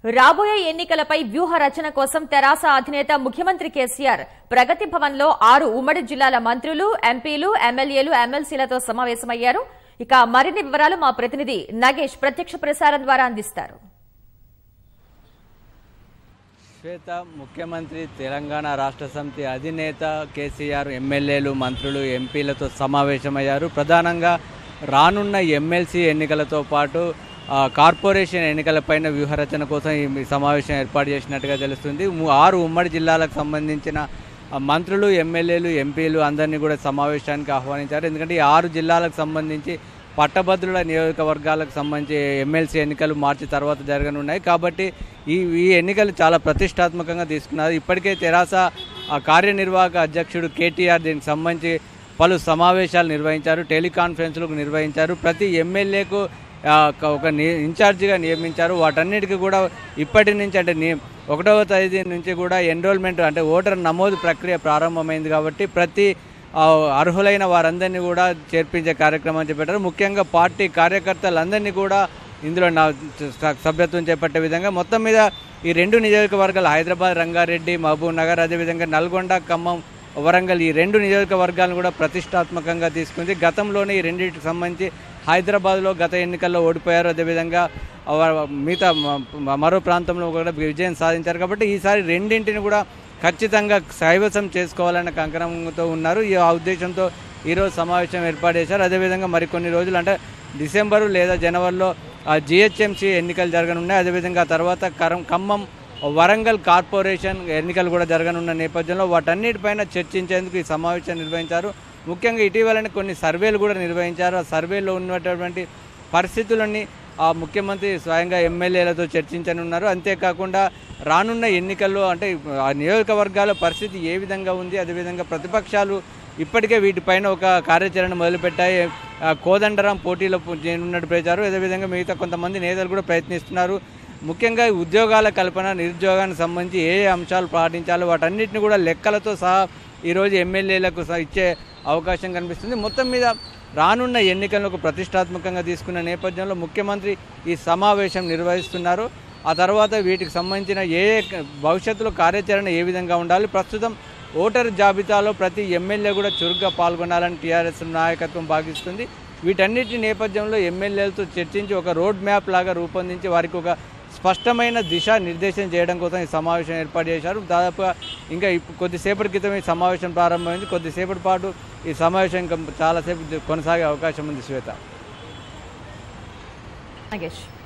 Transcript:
రాబోయే ఎన్నికలపై వ్యూహ రచన కోసం తెరాస అధినేత ముఖ్యమంత్రి కేసీఆర్ ప్రగతి భవన్ లో ఆరు ఉమ్మడి జిల్లాల మంత్రులు ఎంపీలు ఎమ్మెల్యేలు ఎమ్మెల్సీలతో సమావేశమయ్యారు ఇక మరిన్ని వివరాలు మా ప్రతినిధి నగేష్ ప్రత్యక్ష ప్రసారం ద్వారా అందిస్తారు శ్వేత ముఖ్యమంత్రి తెలంగాణ రాష్ట్ర సమితి అధినేత కేసీఆర్ ఎమ్మెల్యేలు మంత్రులు ఎంపీలతో సమావేశమయ్యారు ప్రధానంగా రానున్న ఎమ్మెల్సీ ఎన్నికలతో పాటు ఆ, కార్పొరేషన్ ఎన్నికలపైన వ్యూహరచన కోసం ఈ సమావేశం ఏర్పాటు చేసినట్టుగా తెలుస్తుంది ము- ఆరు ఉమ్మడి జిల్లాలకు సంబంధించిన ఆ, మంత్రులు ఎమ్మెల్యేలు ఎంపీలు అందరినీ కూడా సమావేశానికి ఆహ్వానించారు ఎందుకంటే ఈ ఆరు జిల్లాలకు సంబంధించి పట్టభద్రుల నియోజకవర్గాలకు సంబంధించి ఎమ్మెల్సీ ఎన్నికలు మార్చి తర్వాత జరగనున్నాయి కాబట్టి ఈ ఈ ఎన్నికలు చాలా ప్రతిష్టాత్మకంగా తీసుకున్నారు ఇప్పటికే తెరాస ఆ, కార్యనిర్వాహక అధ్యక్షుడు కేటీఆర్ దీనికి సంబంధించి పలు సమావేశాలు నిర్వహించారు టెలికాన్ఫరెన్స్లకు నిర్వహించారు ప్రతి ఎమ్మెల్యేకు ఆ, ఒక- ఒక ని- ఇన్ఛార్జిగా నియమించారు వాటన్నిటికీ కూడా ఇప్పటి నుంచి అంటే ని- ఒకటవ తేదీ నుంచి కూడా ఎన్రోల్మెంట్ అంటే ఓటర్ నమోదు ప్రక్రియ ప్రారంభమైంది కాబట్టి ప్రతి ఆ, అర్హులైన వారందరినీ కూడా చేర్పించే కార్యక్రమం చేపట్టారు ముఖ్యంగా పార్టీ కార్యకర్తలందరినీ కూడా ఇందులో నా స- సభ్యత్వం చేపట్టే విధంగా మొత్తం మీద ఈ రెండు నియోజకవర్గాలు హైదరాబాద్ రంగారెడ్డి మహబూబ్ నగర్ అదేవిధంగా నల్గొండ ఖమ్మం వరంగల్ ఈ రెండు నియోజకవర్గాలను కూడా ప్రతిష్టాత్మకంగా తీసుకుంది గతంలోనే ఈ రెండింటికి సంబంధించి హైదరాబాద్లో గత ఎన్నికల్లో ఓడిపోయారు అదేవిధంగా వ- మిగతా మ- మరో ప్రాంతంలో కూడా విజయం సాధించారు కాబట్టి ఈసారి రెండింటిని కూడా ఖచ్చితంగా కైవసం చేసుకోవాలన్న కంకణంతో ఉన్నారు ఈ ఆ ఉద్దేశంతో ఈరోజు సమావేశం ఏర్పాటు చేశారు అదేవిధంగా మరికొన్ని రోజులు అంటే డిసెంబరు లేదా జనవరిలో జిహెచ్ఎంసీ ఎన్నికలు జరగనున్నాయి అదేవిధంగా ఆ తర్వాత కరం ఖమ్మం వరంగల్ కార్పొరేషన్ ఎన్నికలు కూడా జరగనున్న నేపథ్యంలో వాటన్నిటిపైన చర్చించేందుకు ఈ సమావేశం నిర్వహించారు ముఖ్యంగా ఇటీవలనే కొన్ని సర్వేలు కూడా నిర్వహించారు ఆ సర్వేలో ఉన్నటువంటి పరిస్థితులన్నీ ఆ ముఖ్యమంత్రి స్వయంగా ఎమ్మెల్యేలతో చర్చించనున్నారు అంతేకాకుండా రానున్న ఎన్నికల్లో అంటే ఆ నియోజకవర్గాల పరిస్థితి ఏ విధంగా ఉంది అదేవిధంగా ప్రతిపక్షాలు ఇప్పటికే వీటిపైన ఒక కార్యాచరణ మొదలుపెట్టాయి ఆ, కోదండరాం పోటీలో ఉన్నట్టు ప్రచారు అదేవిధంగా మిగతా కొంతమంది నేతలు కూడా ప్రయత్నిస్తున్నారు ముఖ్యంగా ఈ ఉద్యోగాల కల్పన నిరుద్యోగానికి సంబంధించి ఏ ఏ అంశాలు పాటించాలో వాటన్నిటిని కూడా లెక్కలతో సహా ఈరోజు ఎమ్మెల్యేలకు సహా ఇచ్చే అవకాశం కనిపిస్తుంది మొత్తం మీద రానున్న ఎన్నికలను ఒక ప్రతిష్టాత్మకంగా తీసుకున్న నేపథ్యంలో ముఖ్యమంత్రి ఈ సమావేశం నిర్వహిస్తున్నారు ఆ తర్వాత వీటికి సంబంధించిన ఏ ఏ క- భవిష్యత్తులో కార్యాచరణ ఏ విధంగా ఉండాలి ప్రస్తుతం ఓటర్ జాబితాలో ప్రతి ఎమ్మెల్యే కూడా చురుగ్గా పాల్గొనాలని టీఆర్ఎస్ నాయకత్వం భావిస్తుంది వీటన్నిటి నేపథ్యంలో ఎమ్మెల్యేలతో చర్చించి ఒక రోడ్ మ్యాప్ లాగా రూపొందించి వారికి ఒక స్పష్టమైన దిశ నిర్దేశం చేయడం కోసం ఈ సమావేశం ఏర్పాటు చేశారు దాదాపుగా ఇంకా ఇప్పు- కొద్దిసేపటి క్రితం ఈ సమావేశం ప్రారంభమైంది కొద్దిసేపటి పాటు ఈ సమావేశం ఇంకా చాలాసేపు కొనసాగే అవకాశం ఉంది శ్వేత నగేష్